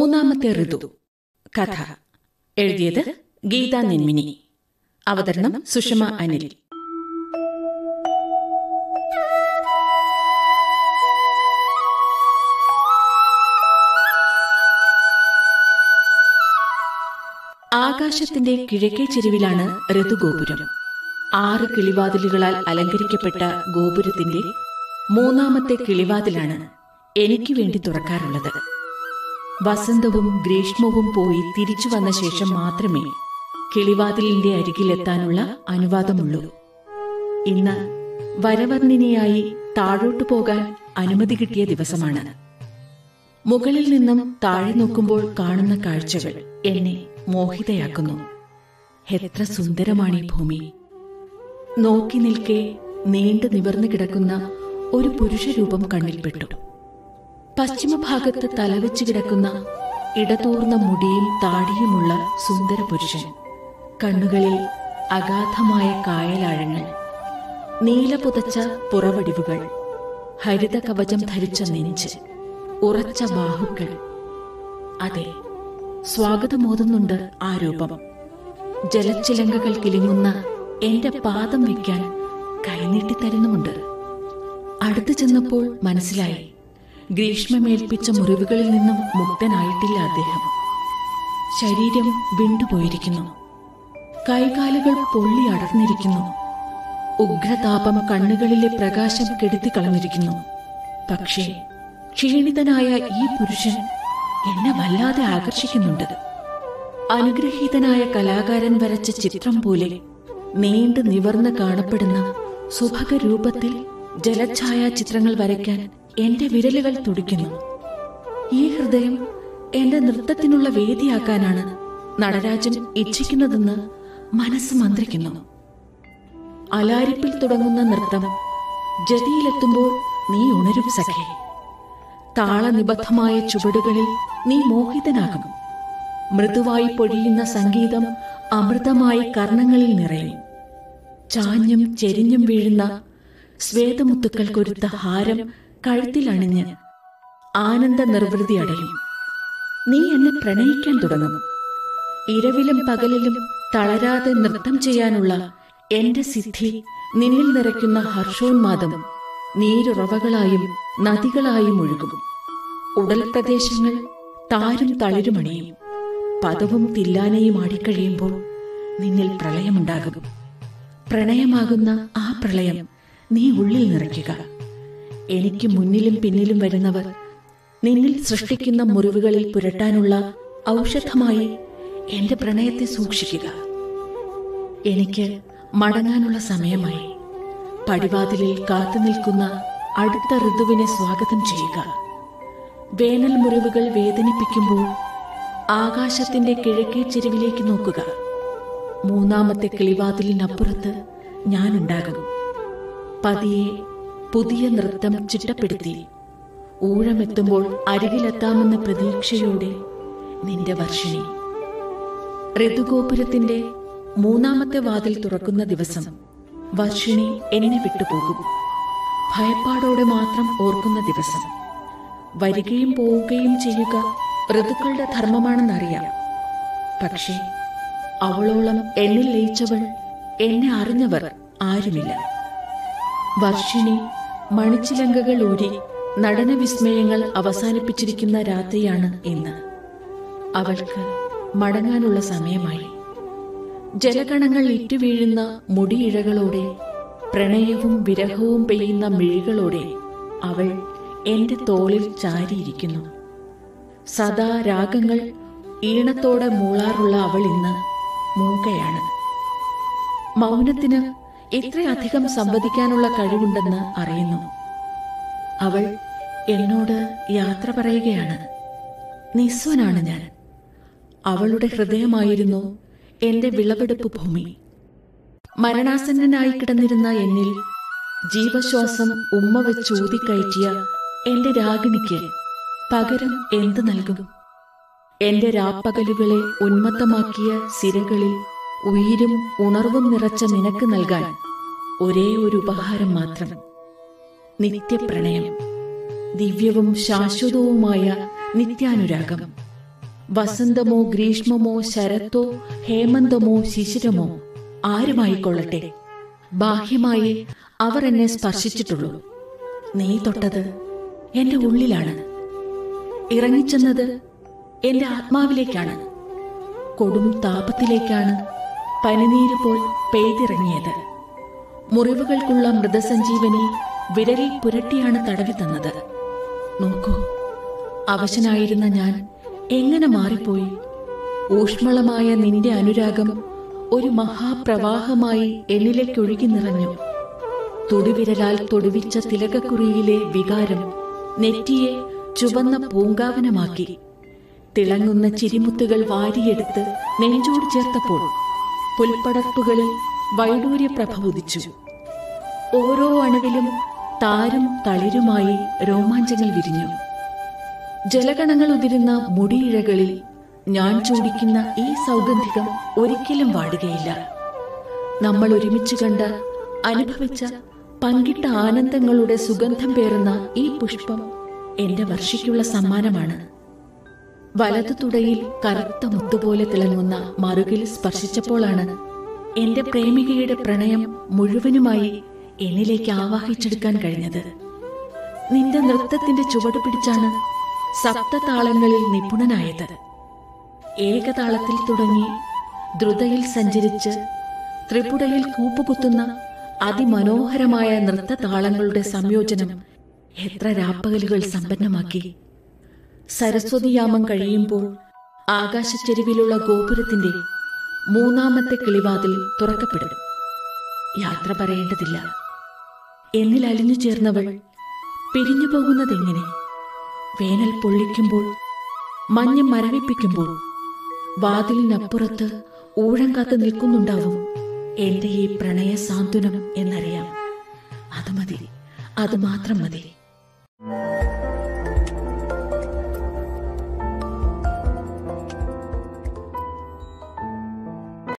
മൂന്നാമത്തെ ഋതു കഥ എഴുതിയത് ഗീത നെന്മിനി അവതരണം സുഷമ അനിൽ ആകാശത്തിന്റെ കിഴക്കേ ചെരുവിലാണ് ഋതുഗോപുരം ആറ് കിളിവാതിലുകളാൽ അലങ്കരിക്കപ്പെട്ട ഗോപുരത്തിന്റെ മൂന്നാമത്തെ കിളിവാതിലാണ് എനിക്ക് വേണ്ടി തുറക്കാറുള്ളത് വസന്തവും ഗ്രീഷ്മവും പോയി തിരിച്ചു വന്ന ശേഷം മാത്രമേ കിളിവാതിലിന്റെ അരികിലെത്താനുള്ള അനുവാദമുള്ളൂ ഇന്ന് വരവർണ്ണിനിയായി താഴോട്ടു പോകാൻ അനുമതി കിട്ടിയ ദിവസമാണ് മുകളിൽ നിന്നും താഴെ നോക്കുമ്പോൾ കാണുന്ന കാഴ്ചകൾ എന്നെ മോഹിതയാക്കുന്നു എത്ര സുന്ദരമാണ് ഈ ഭൂമി നോക്കി നിൽക്കെ നീണ്ടു നിവർന്നു കിടക്കുന്ന ഒരു പുരുഷരൂപം കണ്ണിൽപ്പെട്ടു പശ്ചിമഭാഗത്ത് തലവെച്ച് കിടക്കുന്ന ഇടതൂർന്ന മുടിയും താടിയുമുള്ള സുന്ദര പുരുഷൻ കണ്ണുകളിൽ അഗാധമായ കായലാഴങ്ങൾ നീല പുതച്ച പുറവടിവുകൾ ഹരിത കവചം ധരിച്ച നെഞ്ച് ഉറച്ച ബാഹുക്കൾ അതെ സ്വാഗതമോതുന്നുണ്ട് ആ രൂപം ജലച്ചിലങ്കകൾ കിലുങ്ങുന്ന എന്റെ പാദം വയ്ക്കാൻ കൈനീട്ടിത്തരുന്നുമുണ്ട് അടുത്തു ചെന്നപ്പോൾ മനസ്സിലായി ഗ്രീഷ്മമേൽപ്പിച്ച മുറിവുകളിൽ നിന്നും മുക്തനായിട്ടില്ല അദ്ദേഹം ശരീരം വിണ്ടുപോയിരിക്കുന്നു കൈകാലുകൾ പൊള്ളി അടർന്നിരിക്കുന്നു ഉഗ്രതാപം കണ്ണുകളിലെ പ്രകാശം കെടുത്തി കളഞ്ഞിരിക്കുന്നു പക്ഷേ ക്ഷീണിതനായ ഈ പുരുഷൻ എന്നെ വല്ലാതെ ആകർഷിക്കുന്നുണ്ട് അനുഗ്രഹീതനായ കലാകാരൻ വരച്ച ചിത്രം പോലെ നീണ്ടു നിവർന്ന് കാണപ്പെടുന്ന സുഭക രൂപത്തിൽ ജലഛായാ ചിത്രങ്ങൾ വരയ്ക്കാൻ എന്റെ വിരലുകൾ തുടിക്കുന്നു ഈ ഹൃദയം എന്റെ നൃത്തത്തിനുള്ള വേദിയാക്കാനാണ് നടരാജൻ ഇച്ഛിക്കുന്നതെന്ന് മനസ്സ് മന്ത്രിക്കുന്നു അലാരിപ്പിൽ തുടങ്ങുന്ന നൃത്തം ജതിയിലെത്തുമ്പോൾ നീ ഉണരും സഖേ താളനിബദ്ധമായ ചുവടുകളിൽ നീ മോഹിതനാകും മൃദുവായി പൊഴിയുന്ന സംഗീതം അമൃതമായി കർണങ്ങളിൽ നിറയും ചാഞ്ഞും ചെരിഞ്ഞും വീഴുന്ന ശ്വേതമുത്തുക്കൾ കൊരുത്ത ഹാരം കഴുത്തിലണിഞ്ഞ് ആനന്ദ നിർവൃതി അടയും നീ എന്നെ പ്രണയിക്കാൻ തുടങ്ങും ഇരവിലും പകലിലും തളരാതെ നൃത്തം ചെയ്യാനുള്ള എന്റെ സിദ്ധി നിന്നിൽ നിറയ്ക്കുന്ന ഹർഷോന്മാദം നീരുറവകളായും നദികളായും ഒഴുകും ഉടൽ പ്രദേശങ്ങൾ താരും തളിരുമണിയും പദവും തില്ലാനയും ആടിക്കഴിയുമ്പോൾ നിന്നിൽ പ്രളയമുണ്ടാകും പ്രണയമാകുന്ന ആ പ്രളയം നീ ഉള്ളിൽ നിറയ്ക്കുക എനിക്ക് മുന്നിലും പിന്നിലും വരുന്നവർ നിന്നിൽ സൃഷ്ടിക്കുന്ന മുറിവുകളിൽ പുരട്ടാനുള്ള ഔഷധമായി എന്റെ പ്രണയത്തെ സൂക്ഷിക്കുക എനിക്ക് മടങ്ങാനുള്ള സമയമായി പടിവാതിലിൽ കാത്തു നിൽക്കുന്ന അടുത്ത ഋതുവിനെ സ്വാഗതം ചെയ്യുക വേനൽ മുറിവുകൾ വേദനിപ്പിക്കുമ്പോൾ ആകാശത്തിന്റെ കിഴക്കേ ചെരുവിലേക്ക് നോക്കുക മൂന്നാമത്തെ കിളിവാതിലിനപ്പുറത്ത് ഞാനുണ്ടാകും പതിയെ പുതിയ നൃത്തം ചിട്ടപ്പെടുത്തി ഊഴമെത്തുമ്പോൾ അരികിലെത്താമെന്ന പ്രതീക്ഷയോടെ നിന്റെ വർഷിണി ഋതുഗോപുരത്തിന്റെ മൂന്നാമത്തെ വാതിൽ തുറക്കുന്ന ദിവസം വർഷിണി എന്നെ വിട്ടുപോകും ഭയപ്പാടോടെ മാത്രം ഓർക്കുന്ന ദിവസം വരികയും പോവുകയും ചെയ്യുക ഋതുക്കളുടെ ധർമ്മമാണെന്നറിയാം പക്ഷേ അവളോളം എന്നിൽ ലയിച്ചവൾ എന്നെ അറിഞ്ഞവർ ആരുമില്ല വർഷിണി മണിച്ചിലങ്കകൾ ഊരി നടനവിസ്മയങ്ങൾ അവസാനിപ്പിച്ചിരിക്കുന്ന രാത്രിയാണ് ഇന്ന് അവൾക്ക് മടങ്ങാനുള്ള സമയമായി ജലഗണങ്ങൾ ഇറ്റുവീഴുന്ന മുടിയിഴകളോടെ പ്രണയവും വിരഹവും പെയ്യുന്ന മിഴികളോടെ അവൾ എന്റെ തോളിൽ ചാരിയിരിക്കുന്നു സദാ രാഗങ്ങൾ ഈണത്തോടെ മൂളാറുള്ള അവൾ ഇന്ന് മൂകയാണ് മൗനത്തിന് ഇത്രയധികം സംവദിക്കാനുള്ള കഴിവുണ്ടെന്ന് അറിയുന്നു അവൾ എന്നോട് യാത്ര പറയുകയാണ് നിസ്വനാണ് ഞാൻ അവളുടെ ഹൃദയമായിരുന്നു എന്റെ വിളവെടുപ്പ് ഭൂമി മരണാസന്നനായി കിടന്നിരുന്ന എന്നിൽ ജീവശ്വാസം ഉമ്മ വെച്ചൂതിക്കയറ്റിയ എന്റെ രാഗിണിക്ക് പകരം എന്ത് നൽകും എന്റെ രാപ്പകലുകളെ ഉന്മത്തമാക്കിയ സിരകളിൽ ഉയിരും ഉണർവും നിറച്ച നിനക്ക് നൽകാൻ ഒരേ ഒരു ഉപഹാരം മാത്രം നിത്യപ്രണയം ദിവ്യവും ശാശ്വതവുമായ നിത്യാനുരാഗം വസന്തമോ ഗ്രീഷ്മമോ ശരത്തോ ഹേമന്തമോ ശിശിരമോ ആരുമായിക്കൊള്ളട്ടെ ബാഹ്യമായി അവർ എന്നെ സ്പർശിച്ചിട്ടുള്ളൂ നീ തൊട്ടത് എന്റെ ഉള്ളിലാണ് ഇറങ്ങിച്ചെന്നത് എന്റെ ആത്മാവിലേക്കാണ് കൊടും താപത്തിലേക്കാണ് പനിനീര് പോൽ പെയ്തിറങ്ങിയത് മുറിവുകൾക്കുള്ള മൃതസഞ്ജീവനി വിരലിൽ പുരട്ടിയാണ് തടവി തന്നത് നോക്കൂ അവശനായിരുന്ന ഞാൻ എങ്ങനെ മാറിപ്പോയി ഊഷ്മളമായ നിന്റെ അനുരാഗം ഒരു മഹാപ്രവാഹമായി എന്നിലേക്കൊഴുകി നിറഞ്ഞു തുടിവിരലാൽ തൊടുവിച്ച തിലകക്കുറിയിലെ വികാരം നെറ്റിയെ ചുവന്ന പൂങ്കാവനമാക്കി തിളങ്ങുന്ന ചിരിമുത്തുകൾ വാരിയെടുത്ത് നെഞ്ചോട് ചേർത്തപ്പോൾ പുൽപ്പടർപ്പുകളിൽ വൈഡൂര്യപ്രഭ ഉദിച്ചു ഓരോ അണുവിലും താരും തളിരുമായി രോമാഞ്ചങ്ങൾ വിരിഞ്ഞു ജലഗണങ്ങൾ ഉതിരുന്ന മുടിയിഴകളിൽ ഞാൻ ചൂടിക്കുന്ന ഈ സൗഗന്ധികം ഒരിക്കലും വാടുകയില്ല നമ്മൾ ഒരുമിച്ച് കണ്ട അനുഭവിച്ച പങ്കിട്ട ആനന്ദങ്ങളുടെ സുഗന്ധം പേറുന്ന ഈ പുഷ്പം എന്റെ വർഷിക്കുള്ള സമ്മാനമാണ് വലതു തുടയിൽ കറുത്ത മുത്തുപോലെ തിളങ്ങുന്ന മറുകിൽ സ്പർശിച്ചപ്പോഴാണ് എന്റെ പ്രേമികയുടെ പ്രണയം മുഴുവനുമായി എന്നിലേക്ക് ആവാഹിച്ചെടുക്കാൻ കഴിഞ്ഞത് നിന്റെ നൃത്തത്തിന്റെ ചുവട് പിടിച്ചാണ് സപ്തതാളങ്ങളിൽ നിപുണനായത് ഏകതാളത്തിൽ തുടങ്ങി ദ്രുതയിൽ സഞ്ചരിച്ച് ത്രിപുടയിൽ കൂപ്പുകുത്തുന്ന അതിമനോഹരമായ നൃത്തതാളങ്ങളുടെ സംയോജനം എത്ര രാപ്പകലുകൾ സമ്പന്നമാക്കി സരസ്വതിയാമം കഴിയുമ്പോൾ ആകാശച്ചെരുവിലുള്ള ഗോപുരത്തിന്റെ മൂന്നാമത്തെ കിളിവാതിൽ തുറക്കപ്പെടും യാത്ര പറയേണ്ടതില്ല എന്നിൽ അലിഞ്ഞു ചേർന്നവൾ പിരിഞ്ഞു പോകുന്നതെങ്ങനെ വേനൽ പൊള്ളിക്കുമ്പോൾ മഞ്ഞ് മരവിപ്പിക്കുമ്പോൾ വാതിലിനപ്പുറത്ത് ഊഴം കാത്ത് നിൽക്കുന്നുണ്ടാവും എന്റെ ഈ പ്രണയ സാന്ത്വനം എന്നറിയാം അത് മതി അത് മാത്രം മതി